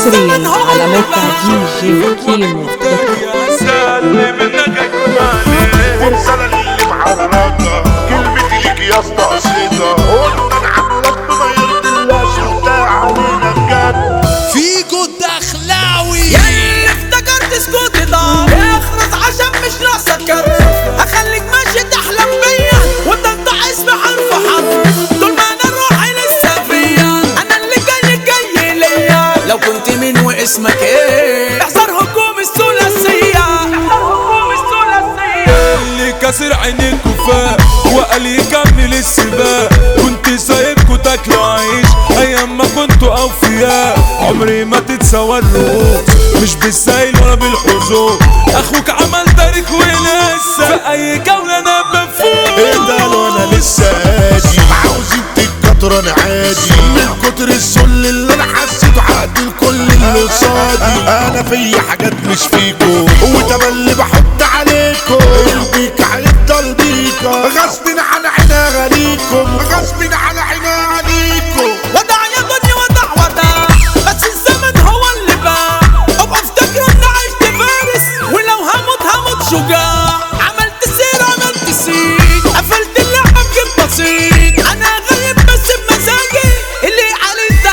حصريا على موقع دي جي كيمو سلم انك الرسالة اللي معرضة كلمتي ليك يا اسطى قصيدة قلنا نعاملك بما يرضي الله شفتها علينا بجد فيجو الدخلاوي ياللي افتكرت سكوتي ضاع اخرس عشان مش ناقصة كرف اخليك ماشي تحلم بيا وتنطق اسم حرف حرف طول ما انا روحي لسه فيا انا اللي جاي جاي ليا لو كنت مين واسمك ايه احذر هجوم الثلاثية احذر هجوم الثلاثية اللي كسر عينيك وفاق وقال يكمل السباق كنت سايبكوا تاكلوا عيش ايام ما كنتوا اوفياء عمري ما تتسوى الرؤوس مش بالسايل ولا بالحظوظ اخوك عمل تاريخ ولسه في اي جولة انا بفوق ايه ده لو انا لسه هادي عاوزين تتكتر انا عادي من كتر الذل اللي انا حسيته عقد الكل اللي قصادي انا في حاجات مش فيكو وتملي بحط عليكم البيك هيفضل بيكم غصب عن عينا غليكم غصب عن عينا عليكم ودع يا دنيا ودع ودع بس الزمن هو اللي باع ابقى افتكر اني عشت فارس ولو هموت هموت شجاع عملت سير عملت سير قفلت اللعبة بجيب بسيط انا غايب بس بمزاجي اللي قال انت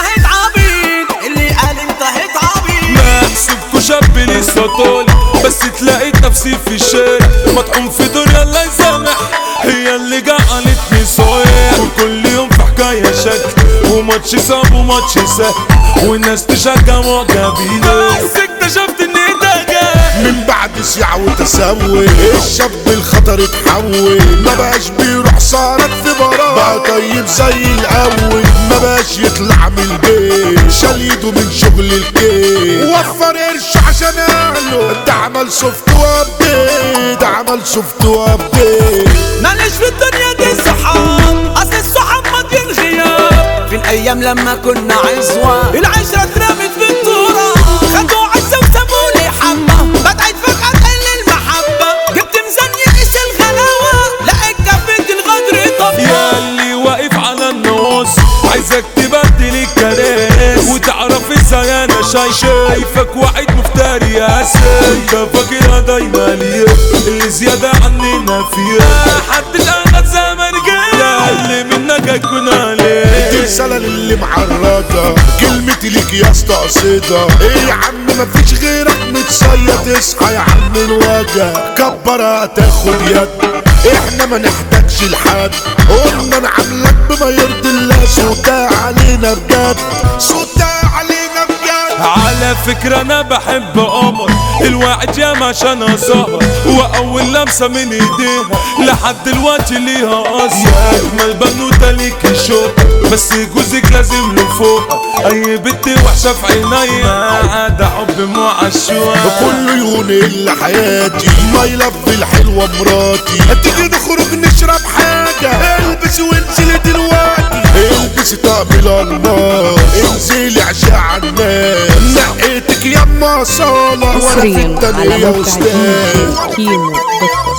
هتعبيط اللي قال انت هتعبيط محسوبكوا شاب لسه طالب بس تلاقيت نفسي في الشارع مطعوم في دنيا الله يسامح هي اللي جعلتني صايع وكل يوم في حكاية شكل وماتش صعب وماتش سهل والناس تشجع معجبين بس اكتشفت ان ده جاي من بعد سيعة وتسوي الشاب الخطر اتحول ما بقاش بيروح سهرات في برا بقى طيب زي الاول ما بقاش يطلع من البيت شال ايده من شغل الكيل وفر قرش عشان اهله ده عمل سوفت وابديت ده عمل سوفت وابديت معلش في الدنيا دي صحاب اصل الصحاب ماضيين غياب في الايام لما كنا عزوة العشرة اترمت في التراب خدوا عزة وسابولي حبة بدعت فجأة تقل المحبة جبت ميزان يقيس الغلاوة لقيت كفة الغدر طب يا اللي واقف على النص عايزك تبدل الكلام وتعرف ازاي انا شايف شايفك واحد مفتري يا سيد انت فاكرها دايما ليه اللي زيادة عننا فيها حد اخد زمن جاي اللي منك هيكون دي عليه رسالة للي معرضة كلمتي ليك يا اسطى قصيدة ايه يا عم مفيش غيرك متصيد اصحى يا عم الوجع كبر هتاخد يد احنا ما نحتاجش لحد قلنا نعاملك بما يرضي الله صوتها علينا بجد صوتها علينا بجد على فكرة انا بحب قمر الواحد ياما عشان اسهر واول لمسة من ايديها لحد دلوقتي ليها اثر اجمل بنوتة ليك شوق بس جوزك لازم له فوق اي بنت وحشة في عينيا عادة حب معشوق كل يوم الا حياتي ما يلف الحلوة مراتي تيجي نخرج نشرب حاجة البس وانزلي دلوقتي البسي طقم الالماس انزلي عشاء عالناس نقيتك يا اما صالة وانا في حصريا على التانية موقع دي استاذ جي كيمو دوت كوم